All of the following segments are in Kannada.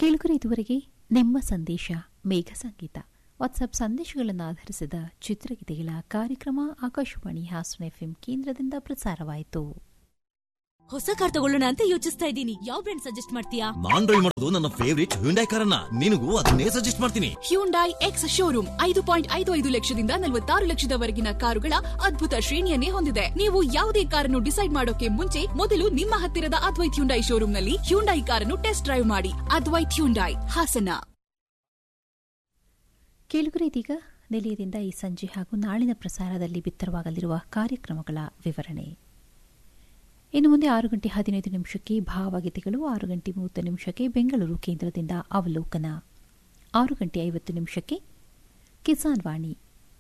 ಕೇಳುಗರೆ ಇದುವರೆಗೆ ನಿಮ್ಮ ಸಂದೇಶ ಮೇಘ ಸಂಗೀತ ವಾಟ್ಸ್ಆಪ್ ಸಂದೇಶಗಳನ್ನು ಆಧರಿಸಿದ ಚಿತ್ರಗೀತೆಗಳ ಕಾರ್ಯಕ್ರಮ ಆಕಾಶವಾಣಿ ಹಾಸನ ಎಫ್ಎಂ ಕೇಂದ್ರದಿಂದ ಪ್ರಸಾರವಾಯಿತು ಹೊಸ ಕಾರ್ ತಗೊಳ್ಳೋಣ ಅಂತ ಯೋಚಿಸ್ತಾ ಇದ್ದೀನಿ ಯಾವ ಬ್ರ್ಯಾಂಡ್ ಸಜೆಸ್ಟ್ ಮಾಡ್ತೀಯಾ ನಾನ್ ಡ್ರೈವ್ ಮಾಡೋದು ನನ್ನ ಫೇವರಿಟ್ ಹ್ಯುಂಡೈ ಕಾರನ್ನ ನಿನಗೂ ಅದನ್ನೇ ಸಜೆಸ್ಟ್ ಮಾಡ್ತೀನಿ ಹ್ಯುಂಡೈ ಎಕ್ಸ್ ಶೋರೂಮ್ ಐದು ಪಾಯಿಂಟ್ ಐದು ಐದು ಲಕ್ಷದಿಂದ ನಲವತ್ತಾರು ಲಕ್ಷದವರೆಗಿನ ಕಾರುಗಳ ಅದ್ಭುತ ಶ್ರೇಣಿಯನ್ನೇ ಹೊಂದಿದೆ ನೀವು ಯಾವುದೇ ಕಾರನ್ನು ಡಿಸೈಡ್ ಮಾಡೋಕೆ ಮುಂಚೆ ಮೊದಲು ನಿಮ್ಮ ಹತ್ತಿರದ ಅದ್ವೈತ್ ಹ್ಯುಂಡೈ ಶೋರೂಮ್ನಲ್ಲಿ ಹ್ಯುಂಡೈ ಕಾರನ್ನು ಟೆಸ್ಟ್ ಡ್ರೈವ್ ಮಾಡಿ ಅದ್ವೈತ್ ಹ್ಯುಂಡೈ ಹಾಸನ ಕೇಳುಗರೆ ಇದೀಗ ನಿಲಯದಿಂದ ಈ ಸಂಜೆ ಹಾಗೂ ನಾಳಿನ ಪ್ರಸಾರದಲ್ಲಿ ಬಿತ್ತರವಾಗಲಿರುವ ಕಾರ್ಯಕ್ರಮಗಳ ವಿವರಣೆ ಇನ್ನು ಮುಂದೆ ಆರು ಗಂಟೆ ಹದಿನೈದು ನಿಮಿಷಕ್ಕೆ ಭಾವಗೀತೆಗಳು ಆರು ಗಂಟೆ ಮೂವತ್ತು ನಿಮಿಷಕ್ಕೆ ಬೆಂಗಳೂರು ಕೇಂದ್ರದಿಂದ ಅವಲೋಕನ ಆರು ಗಂಟೆ ಐವತ್ತು ನಿಮಿಷಕ್ಕೆ ಕಿಸಾನ್ ವಾಣಿ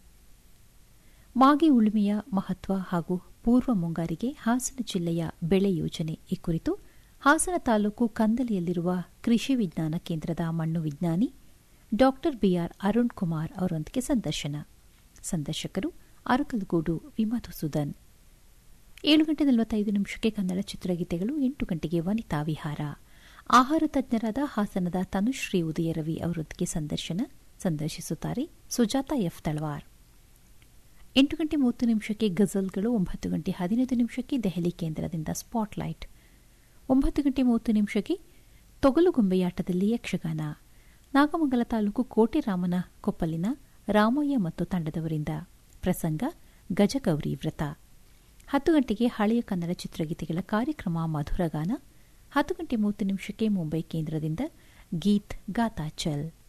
ಮಾಗಿ ಉಳುಮೆಯ ಮಹತ್ವ ಹಾಗೂ ಪೂರ್ವ ಮುಂಗಾರಿಗೆ ಹಾಸನ ಜಿಲ್ಲೆಯ ಬೆಳೆ ಯೋಜನೆ ಈ ಕುರಿತು ಹಾಸನ ತಾಲೂಕು ಕಂದಲಿಯಲ್ಲಿರುವ ಕೃಷಿ ವಿಜ್ಞಾನ ಕೇಂದ್ರದ ಮಣ್ಣು ವಿಜ್ಞಾನಿ ಡಾಕ್ಟರ್ ಬಿಆರ್ ಅರುಣ್ ಕುಮಾರ್ ಅವರೊಂದಿಗೆ ಸಂದರ್ಶನ ಸಂದರ್ಶಕರು ಅರಕಲಗೂಡು ವಿಮಧುಸೂದನ್ ಏಳು ಗಂಟೆ ನಲವತ್ತೈದು ನಿಮಿಷಕ್ಕೆ ಕನ್ನಡ ಚಿತ್ರಗೀತೆಗಳು ಎಂಟು ಗಂಟೆಗೆ ವನಿತಾ ವಿಹಾರ ಆಹಾರ ತಜ್ಞರಾದ ಹಾಸನದ ತನುಶ್ರೀ ಉದಯರವಿ ಅವರೊಂದಿಗೆ ಸಂದರ್ಶನ ಸಂದರ್ಶಿಸುತ್ತಾರೆ ಸುಜಾತ ಎಫ್ ತಳವಾರ್ ಎಂಟು ಗಂಟೆ ಮೂವತ್ತು ನಿಮಿಷಕ್ಕೆ ಗಜಲ್ಗಳು ಒಂಬತ್ತು ಗಂಟೆ ಹದಿನೈದು ನಿಮಿಷಕ್ಕೆ ದೆಹಲಿ ಕೇಂದ್ರದಿಂದ ಸ್ಪಾಟ್ಲೈಟ್ ಒಂಬತ್ತು ಗಂಟೆ ಮೂವತ್ತು ನಿಮಿಷಕ್ಕೆ ತೊಗಲುಗೊಂಬೆಯಾಟದಲ್ಲಿ ಯಕ್ಷಗಾನ ನಾಗಮಂಗಲ ತಾಲೂಕು ಕೋಟೆರಾಮನ ಕೊಪ್ಪಲಿನ ರಾಮಯ್ಯ ಮತ್ತು ತಂಡದವರಿಂದ ಪ್ರಸಂಗ ಗಜಗೌರಿ ವ್ರತ ಹತ್ತು ಗಂಟೆಗೆ ಹಳೆಯ ಕನ್ನಡ ಚಿತ್ರಗೀತೆಗಳ ಕಾರ್ಯಕ್ರಮ ಮಧುರಗಾನ ಹತ್ತು ಗಂಟೆ ಮೂವತ್ತು ನಿಮಿಷಕ್ಕೆ ಮುಂಬೈ ಕೇಂದ್ರದಿಂದ ಗೀತ್ ಗಾತಾ ಚಲ್